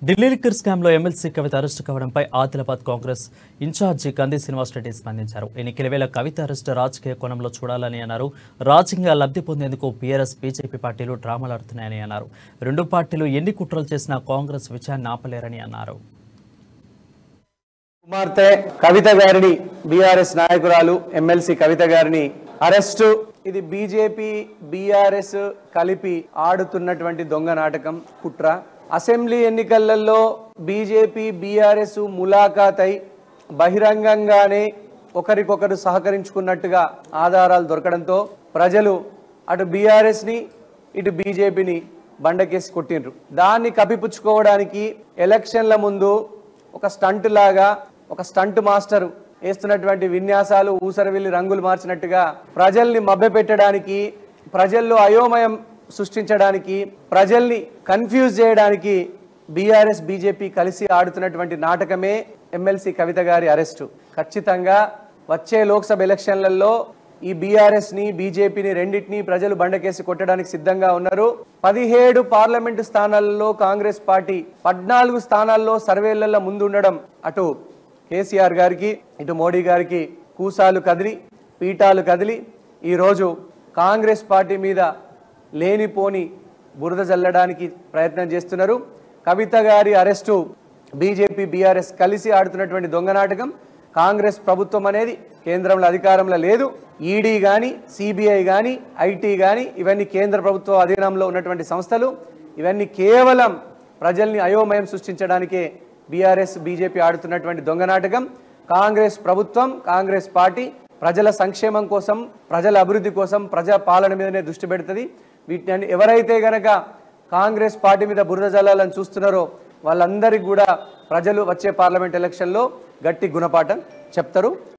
Delhi liquor స్కామ్లో MLC Kavitha arrest కావడంపై Adilabad Congress incharge Kandi Srinivasareddy స్పందించారు ఎన్నికల వేళ కవిత అరెస్టు రాజకీయ కోణంలో చూడాలని అన్నారు రాజకీయంగా లబ్ధి పొందేందుకు బీఆర్ఎస్ బీజేపీ పార్టీలు డ్రామాలు ఆడుతున్నాయని అన్నారు రెండు పార్టీలు ఎన్ని కుట్రలు చేసినా కాంగ్రెస్ విజయాన్ని ఆపలేరని అన్నారు కుమార్తె కవిత గారిని బీఆర్ఎస్ నాయకురాలు ఎమ్మెల్సీ కవిత గారిని అరెస్టు ఇది బీజేపీ బీఆర్ఎస్ కలిపి ఆడుతున్నటువంటి దొంగ నాటకం కుట్ర అసెంబ్లీ ఎన్నికలలో బీజేపీ బీఆర్ఎస్ ములాఖాత్ అయి బహిరంగంగానే ఒకరికొకరు సహకరించుకున్నట్టుగా ఆధారాలు దొరకడంతో ప్రజలు అటు బీఆర్ఎస్ని ఇటు బీజేపీని బండకేసి కొట్టిండ్రు దాన్ని కప్పిపుచ్చుకోవడానికి ఎలక్షన్ల ముందు ఒక స్టంట్ లాగా ఒక స్టంట్ మాస్టర్ వేస్తున్నటువంటి విన్యాసాలు ఊసరవిల్లి రంగులు మార్చినట్టుగా ప్రజల్ని మభ్యపెట్టడానికి ప్రజల్లో అయోమయం సృష్టించడానికి ప్రజల్ని కన్ఫ్యూజ్ చేయడానికి బీఆర్ఎస్ బీజేపీ కలిసి ఆడుతున్నటువంటి నాటకమే ఎమ్మెల్సీ కవిత గారి అరెస్టు ఖచ్చితంగా వచ్చే లోక్సభ ఎలక్షన్లలో ఈ బీఆర్ఎస్ ని బీజేపీని రెండింటిని ప్రజలు బండకేసి కొట్టడానికి సిద్ధంగా ఉన్నారు పదిహేడు పార్లమెంటు స్థానాలలో కాంగ్రెస్ పార్టీ పద్నాలుగు స్థానాల్లో సర్వేలలో ముందు ఉండడం అటు కేసీఆర్ గారికి ఇటు మోడీ గారికి కూసాలు కదిలి పీఠాలు కదిలి ఈరోజు కాంగ్రెస్ పార్టీ మీద లేనిపోని బురద జల్లడానికి ప్రయత్నం చేస్తున్నారు కవిత గారి అరెస్టు బీజేపీ బీఆర్ఎస్ కలిసి ఆడుతున్నటువంటి దొంగ నాటకం కాంగ్రెస్ ప్రభుత్వం అనేది కేంద్రంలో అధికారంలో లేదు ఈడీ కానీ సిబిఐ కానీ ఐటీ కానీ ఇవన్నీ కేంద్ర ప్రభుత్వ అధీనంలో ఉన్నటువంటి సంస్థలు ఇవన్నీ కేవలం ప్రజల్ని అయోమయం సృష్టించడానికే బీఆర్ఎస్ బీజేపీ ఆడుతున్నటువంటి దొంగ నాటకం కాంగ్రెస్ ప్రభుత్వం కాంగ్రెస్ పార్టీ ప్రజల సంక్షేమం కోసం ప్రజల అభివృద్ధి కోసం ప్రజా పాలన మీదనే దృష్టి పెడుతుంది వీటిని ఎవరైతే గనక కాంగ్రెస్ పార్టీ మీద బురద జల్లాలని చూస్తున్నారో వాళ్ళందరికీ కూడా ప్రజలు వచ్చే పార్లమెంట్ ఎలక్షన్లో గట్టి గుణపాఠం చెప్తారు